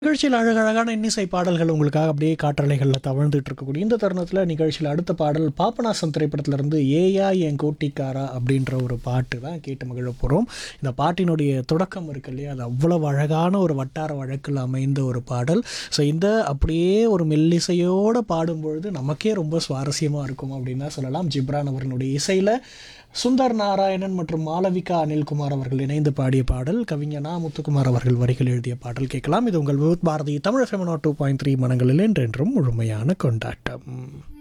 நிகழ்ச்சியில் அழகழகான இன்னிசை பாடல்கள் உங்களுக்காக அப்படியே காற்றலைகளில் தவழ்ந்துட்டு இருக்கக்கூடிய இந்த தருணத்தில் நிகழ்ச்சியில் அடுத்த பாடல் பாபநாசம் திரைப்படத்திலிருந்து ஏயா என் கோட்டிக்காரா அப்படின்ற ஒரு பாட்டு தான் கேட்டு மகிழ போகிறோம் இந்த பாட்டினுடைய தொடக்கம் இருக்கு இல்லையா அது அவ்வளவு அழகான ஒரு வட்டார வழக்கில் அமைந்த ஒரு பாடல் ஸோ இந்த அப்படியே ஒரு மெல்லிசையோடு பாடும்பொழுது நமக்கே ரொம்ப சுவாரஸ்யமாக இருக்கும் அப்படின்னு தான் சொல்லலாம் ஜிப்ரான் அவர்களுடைய இசையில் சுந்தர் நாராயணன் மற்றும் மாளவிகா அனில்குமார் அவர்கள் இணைந்து பாடிய பாடல் கவிஞர் நா முத்துக்குமார் அவர்கள் வரிகள் எழுதிய பாடல் கேட்கலாம் இது உங்கள் விவுத் பாரதி தமிழ் ஃபெமனோ டூ பாயிண்ட் த்ரீ மனங்களில் என்றென்றும் முழுமையான கொண்டாட்டம்